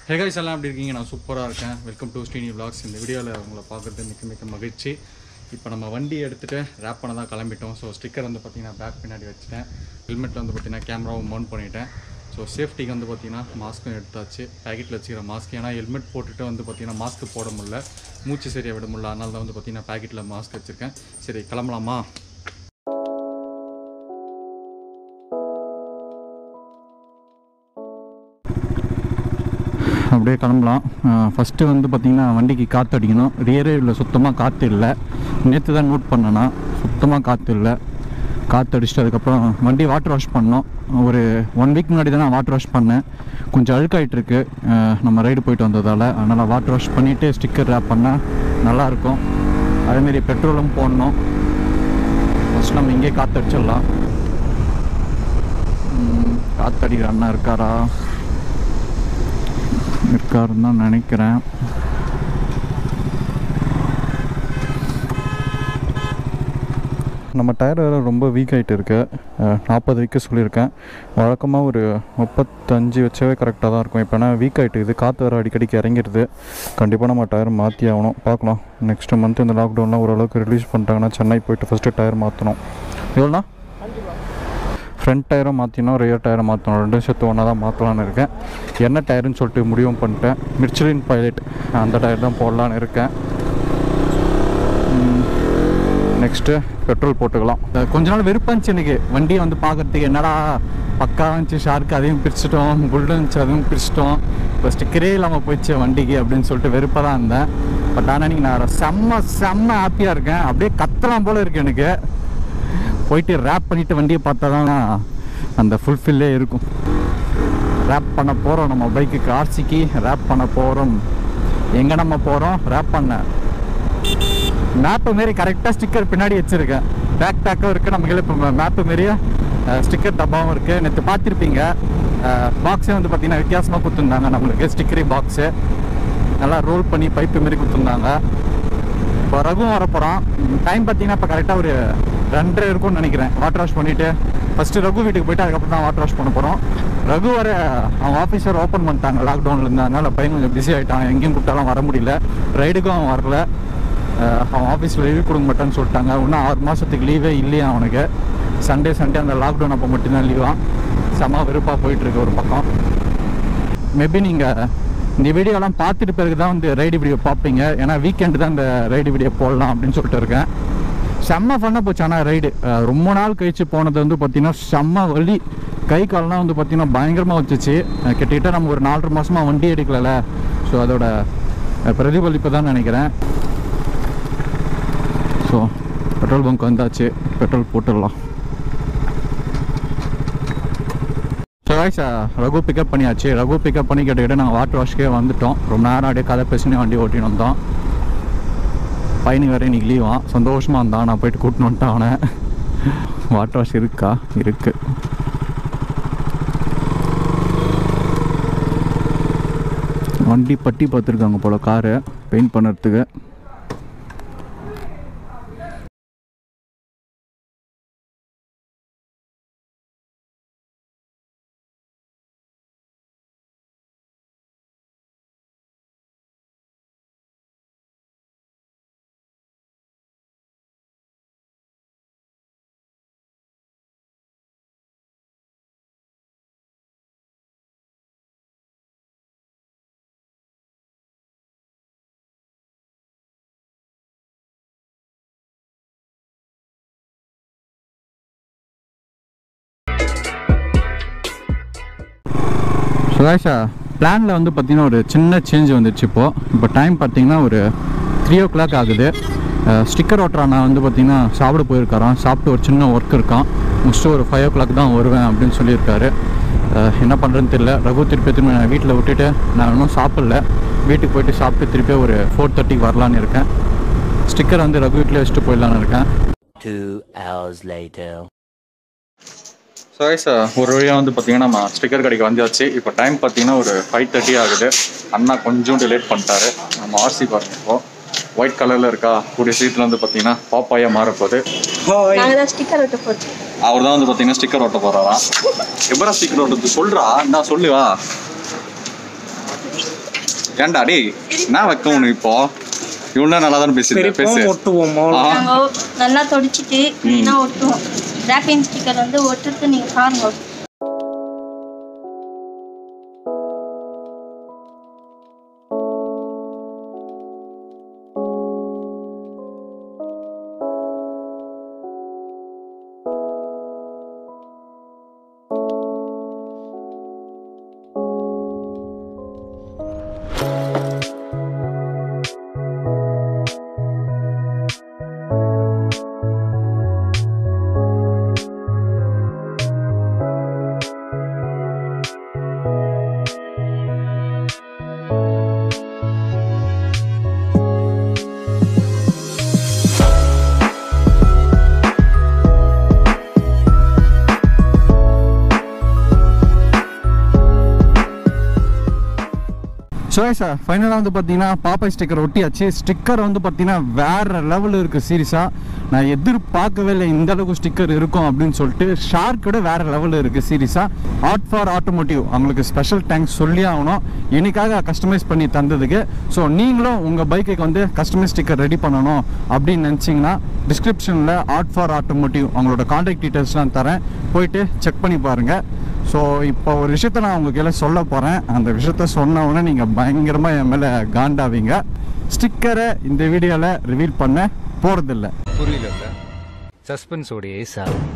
Hey guys எல்லாம் எப்படி இருக்கீங்க நான் சூப்பராக இருக்கேன் வெல்கம் டு ஸ்ரீனி vlogs இந்த வீடியோவில் உங்களை பார்க்குறது மிக்க மிக்க மகிழ்ச்சி இப்போ நம்ம வண்டி எடுத்துகிட்டு ரேப் பண்ண தான் கிளம்பிட்டோம் ஸோ ஸ்டிக்கர் வந்து பார்த்தீங்கன்னா பேக் பின்னாடி வச்சுட்டேன் ஹெல்மெட்டில் வந்து பார்த்தீங்கன்னா கேமராவும் மவுண்ட் பண்ணிட்டேன் ஸோ சேஃப்டிக்கு வந்து பார்த்தீங்கன்னா மாஸ்க்கும் எடுத்தாச்சு பேக்கெட்டில் வச்சுக்கிற மாஸ்க் ஏன்னா ஹெல்மெட் போட்டுட்டு வந்து பார்த்தீங்கன்னா மாஸ்க் போட முடியல மூச்சு சரியாக விட முடியல அதனால தான் வந்து பார்த்தீங்கன்னா பேக்கெட்டில் மாஸ்க் வச்சுருக்கேன் சரி கிளம்பலாமா அப்படியே கிளம்பலாம் ஃபஸ்ட்டு வந்து பார்த்திங்கன்னா வண்டிக்கு காற்று அடிக்கணும் ரியரே இல்லை சுத்தமாக காற்று இல்லை நேற்று தான் நோட் பண்ணேன்னா சுத்தமாக காற்று இல்லை காற்று அடிச்சுட்டு அதுக்கப்புறம் வண்டி வாட்டர் வாஷ் பண்ணோம் ஒரு ஒன் வீக் முன்னாடி தான் நான் வாட்டர் வாஷ் பண்ணேன் கொஞ்சம் அழுக்காயிட்டு இருக்கு அஹ் நம்ம ரைடு போயிட்டு வந்ததால் அதனால் வாட்டர் வாஷ் பண்ணிவிட்டு ஸ்டிக்கர் ரேப் பண்ணால் நல்லாயிருக்கும் அதேமாரி பெட்ரோலும் போடணும் ஃபஸ்ட் நம்ம இங்கே காற்று அடிச்சிடலாம் ம், காற்று அடிக்கிற அண்ணா இருக்காரா இருக்காருன்னு தான் நினைக்கிறேன் நம்ம டயர் வேறு ரொம்ப வீக் ஆகிட்டு இருக்கு நாற்பது வைக்க சொல்லியிருக்கேன் வழக்கமாக ஒரு முப்பத்தஞ்சு வச்சாவே கரெக்டாக தான் இருக்கும் இப்போ ஆனால் வீக் ஆகிட்டு இது காற்று வேறு அடிக்கடிக்கு இறங்கிடுது கண்டிப்பாக நம்ம டயர் மாற்றி ஆகணும் பார்க்கலாம் நெக்ஸ்ட் மந்த் இந்த லாக்டவுன்லாம் ஓரளவுக்கு ரிலீஸ் பண்ணிட்டாங்கன்னா சென்னை போயிட்டு ஃபஸ்ட்டு டயர் மாற்றணும் எவ்வளோண்ணா ஃப்ரண்ட் டயரும் மாற்றினோம் ரியர் டயரை மாற்றணும் ரெண்டும் சேர்த்து ஒன்றா தான் மாற்றலான்னு இருக்கேன் என்ன டயருன்னு சொல்லிட்டு முடிவும் பண்ணிட்டேன் மிர்ச்சிலின் பைலட் அந்த டயர் தான் போடலான்னு இருக்கேன் நெக்ஸ்ட்டு பெட்ரோல் போட்டுக்கலாம் அஹ் கொஞ்ச நாள் வெறுப்பாக இருந்துச்சு எனக்கு வண்டியை வந்து பார்க்கறதுக்கு என்னடா பக்கா இருந்துச்சு ஷார்க்கு அதையும் பிரிச்சிட்டோம் புல்லு இருந்துச்சு அதுவும் பிரிச்சிட்டோம் இப்போ ஸ்டிக்கரே இல்லாமல் போயிடுச்சு வண்டிக்கு அப்படின்னு சொல்லிட்டு வெறுப்பாக தான் இருந்தேன் பட் ஆனால் நீங்கள் நான் செம்ம செம்ம ஹாப்பியாக இருக்கேன் அப்படியே கத்தலாம் போல இருக்கு எனக்கு போயிட்டு ரேப் பண்ணிட்டு வண்டியை பார்த்தா தான் அந்த ஃபுல்ஃபில்லே இருக்கும் ரேப் பண்ண போகிறோம் நம்ம பைக்குக்கு ஆர்சிக்கு ரேப் பண்ண போகிறோம் எங்கே நம்ம போகிறோம் ரேப் பண்ண மேப்பு மாரி கரெக்டாக ஸ்டிக்கர் பின்னாடி வச்சுருக்கேன் பேக் பேக்கும் இருக்குது நம்ம கையில் இப்போ மேப்பு மாரியே ஸ்டிக்கர் டப்பாவும் இருக்குது நேற்று பார்த்துருப்பீங்க பாக்ஸே வந்து பார்த்திங்கன்னா வித்தியாசமாக கொடுத்துருந்தாங்க நம்மளுக்கு ஸ்டிக்கரி பாக்ஸு நல்லா ரோல் பண்ணி பைப்பு மாரி கொடுத்துருந்தாங்க இப்போ ரகுவும் வரப்போகிறான் டைம் பார்த்தீங்கன்னா இப்போ கரெக்டாக ஒரு ரெண்டரை இருக்கும்னு நினைக்கிறேன் வாட்டர் வாஷ் பண்ணிவிட்டு ஃபஸ்ட்டு ரகு வீட்டுக்கு போயிட்டு அதுக்கப்புறம் தான் வாட்டர் வாஷ் பண்ண போகிறோம் ரகு வர அவன் ஆஃபீஸ் வேறு ஓப்பன் பண்ணிட்டாங்க லாக்டவுனில் இருந்து அதனால பையன் கொஞ்சம் பிஸி ஆகிட்டான் எங்கேயும் கூப்பிட்டாலும் வர முடியல ரைடுக்கும் அவன் வரல அஹ் அவன் ஆஃபீஸில் லீவ் கொடுக்க மாட்டான்னு சொல்லிட்டாங்க இன்னும் ஆறு மாதத்துக்கு லீவே இல்லையா அவனுக்கு சண்டே சண்டே அந்த லாக்டவுன் அப்போ மட்டும்தான் லீவான் செம வெறுப்பாக போயிட்டுருக்கு ஒரு பக்கம் மேபி நீங்கள் இந்த வீடியோலாம் பார்த்துட்டு பிறகு தான் வந்து ரைடு வீடியோ பார்ப்பீங்க ஏன்னா வீக்கெண்டு தான் இந்த ரைடு வீடியோ போடலாம் அப்படின்னு சொல்லிட்டு இருக்கேன் செம்ம ஃபன்னாக போச்சு ஆனால் ரைடு ரொம்ப நாள் கழிச்சு போனது வந்து பார்த்திங்கன்னா செம்ம வலி கை கால்லாம் வந்து பார்த்திங்கன்னா பயங்கரமாக வச்சுச்சு அஹ் கிட்டத்தட்ட நம்ம ஒரு நாலரை மாதமாக வண்டி எடுக்கலல ஸோ அதோட அஹ் பிரதிபலிப்பு தான் நினைக்கிறேன் ஸோ பெட்ரோல் பங்க் வந்தாச்சு பெட்ரோல் போட்டுடலாம் ஸோ guys, அஹ், ரகு பிக்கப் பண்ணியாச்சு ரகு பிக்கப் பண்ணி கேட்டுக்கிட்டு நாங்கள் வாட்டர் வாஷ்க்கே வந்துட்டோம் ரொம்ப நேரம் அப்படியே கதை பேசினே வண்டி ஓட்டின்னு வந்தோம் பையனுக்கு வேறு இன்னைக்கு லீவான் சந்தோஷமாக இருந்தான் நான் போயிட்டு கூட்டின்னு வந்துட்டேன் அவனை வாட்டர் வாஷ் இருக்கா இருக்கு வண்டி பட்டி பார்த்துருக்காங்க போல காரை பெயிண்ட் பண்ணுறதுக்கு சுதாஷா பிளானில் வந்து பார்த்தீங்கன்னா ஒரு சின்ன சேஞ்ச் வந்துச்சு இப்போது இப்போ டைம் பார்த்தீங்கன்னா ஒரு த்ரீ ஓ கிளாக் ஆகுது ஸ்டிக்கர் ஓட்டுறான் வந்து பார்த்தீங்கன்னா சாப்பிட போயிருக்காராம் சாப்பிட்டு ஒரு சின்ன ஒர்க் இருக்கான் முடிச்சுட்டு ஒரு ஃபைவ் ஓ கிளாக் தான் வருவேன் அப்படின்னு சொல்லியிருக்காரு அஹ் என்ன பண்ணுறதுன்னு தெரியல ரகு திருப்பி திரும்பி நான் வீட்டில் விட்டுட்டு நான் இன்னும் சாப்பிடல வீட்டுக்கு போயிட்டு சாப்பிட்டு திருப்பி ஒரு ஃபோர் தேர்ட்டிக்கு வரலான்னு இருக்கேன் ஸ்டிக்கர் வந்து ரகு வீட்டில் வச்சுட்டு போயிடலான்னு இருக்கேன் Two hours later. So sir ஒரு வழியாக வந்து பார்த்தீங்கன்னா நம்ம ஸ்டிக்கர் கடைக்கு வந்தாச்சு இப்போ டைம் பார்த்தீங்கன்னா ஒரு ஃபைவ் தேர்ட்டி ஆகுது அண்ணா கொஞ்சம் லேட் பண்ணிட்டாரு நம்ம ஆர்சி பாருங்க இப்போ ஒயிட் கலரில் இருக்கா கூடிய சீட்டில் வந்து பார்த்தீங்கன்னா பாப்பாயா மாறப்போகுது நாங்க தான் ஸ்டிக்கர் ஒட்ட போறோம் அவர் தான் வந்து பார்த்தீங்கன்னா ஸ்டிக்கர் ஒட்ட போகிறாராம் எப்படா ஸ்டிக்கர் ஒட்டுறது சொல்கிறா நான் சொல்லுவா ஏன்டா டேய் நான் வைக்க உனக்கு இப்போ இவ்வளோ நல்லா தானே பேசிட்டு பேசு திருப்பவும் ஒட்டுவோம் ஆ, நாங்கள் நல்லா தொடச்சிட்டு க்ளீனாக ஒட்டுவோம் ரேப்பிங் ஸ்டிக்கர் வந்து ஒட்டுறது நீங்கள் பாருங்க ஸோ சார் ஃபைனலாக வந்து பார்த்தீங்கன்னா பாப்பாய் ஸ்டிக்கர் ஒட்டியாச்சு ஸ்டிக்கர் வந்து பார்த்தீங்கன்னா வேற லெவலில் இருக்குது சீரியஸாக நான் எதிர்பார்க்கவே இல்லை இந்த அளவுக்கு ஸ்டிக்கர் இருக்கும் அப்படின்னு சொல்லிட்டு ஷார்க்கோட வேற லெவலில் இருக்குது சீரியஸாக ஆர்ட் ஃபார் ஆட்டோமோட்டிவ் அவங்களுக்கு ஸ்பெஷல் தேங்க்ஸ் சொல்லி ஆகணும் எனக்காக கஸ்டமைஸ் பண்ணி தந்ததுக்கு ஸோ நீங்களும் உங்கள் பைக்குக்கு வந்து கஸ்டமைஸ் ஸ்டிக்கர் ரெடி பண்ணணும் அப்படின்னு நினச்சிங்கன்னா டிஸ்கிரிப்ஷனில் ஆர்ட் ஃபார் ஆட்டோமோட்டிவ் அவங்களோட காண்டாக்ட் டீட்டெயில்ஸ்லாம் தரேன் போயிட்டு செக் பண்ணி பாருங்கள் ஸோ இப்போ ஒரு விஷயத்த நான் உங்களுக்கு எல்லாம் சொல்ல போகிறேன் அந்த விஷயத்த சொன்ன உடனே நீங்கள் பயங்கரமாக என் மேலே காண்டாவீங்க ஸ்டிக்கரை இந்த வீடியோவில் ரிவீல் பண்ண போகிறதில்ல புரியல சஸ்பென்ஸோடைய சார்